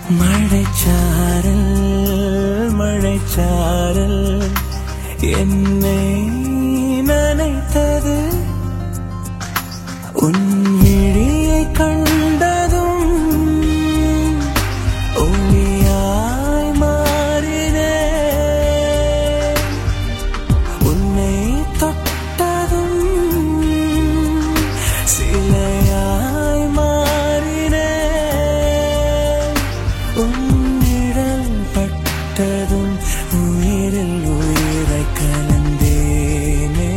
மழைச்சாரல் மழைச்சாரல் என்னை நனைத்தது உன் விழியை கண்டதும் ஒளியாய் மாறினேன் உன்னை தொட்டதும் சிலையாய் மாறினேன் உன்னிடல் பட்டதும் உயிரில் உயிரை கலந்தேனே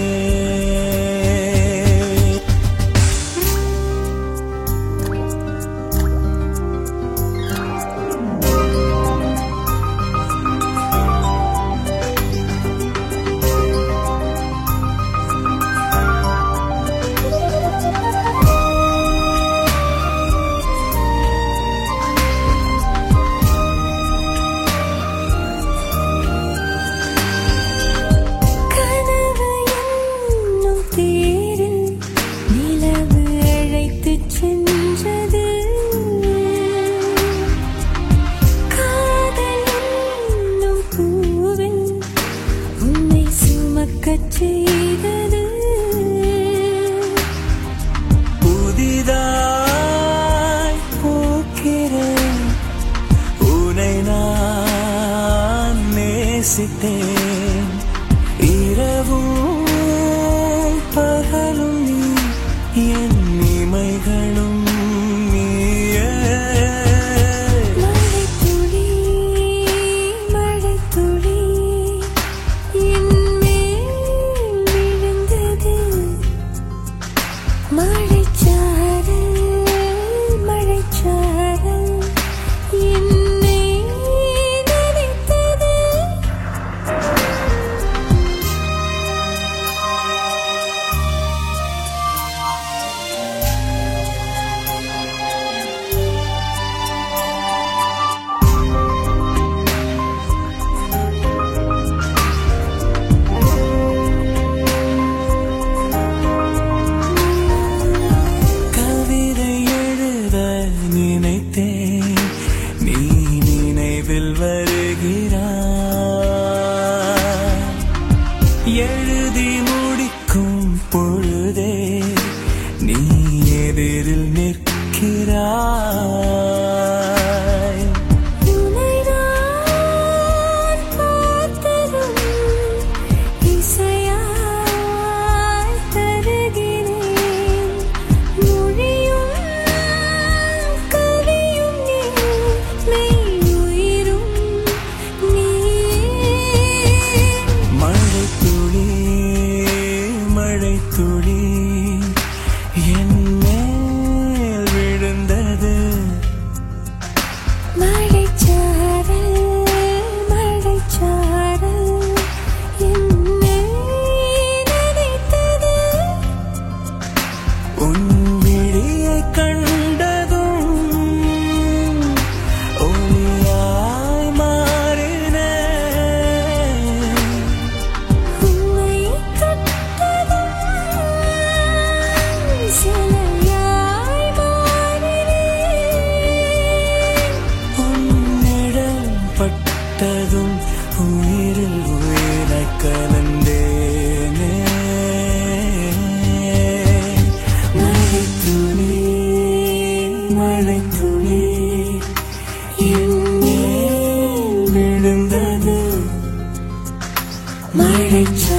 கனவு என்னும் தேரில் நிலவு அழைத்துச் சென்றது காதல் என்னும் பூவில் உன்னை சுமக்கச் செய்தது புதிதாய் பூக்கிறேன் உனை நான் நேசித்தேன் இரவும் பகலும் நீ என் இமைகளும் நீயே மழைத்துளி மழைத்துளி என் மேல் விழுந்தது மழைச்சாரல் மழைச்சாரல் என்னை நினைத்தது கவிதை எழுத நினைத்தேன் நீ நினைவில் வருகிறாய் எழுதி முடிக்கும் பொழுதே நீ எதிரில் நிற்கிறாய் உன்னை நான் பார்த்ததும் இசையாய் தருகிறேன் மொழியும் கவியும் நீ மெய் உயிரும் நீ மழை துளி மழை துளி என் மேல் விழுந்தது மழைச்சாரல் மழைச்சாரல் என்னை நினைத்தது உன் விழியை கண்டதும் ஒளியாய் மாறினேன் உன்னை தொட்டதும் சிலையாய் மாறினேன் உன்னிடம் பட்டதும் உயிரில் உயிரை கலந்தேனே மழை துளி மழை துளி என் மேல் விழுந்தது மழைச்சா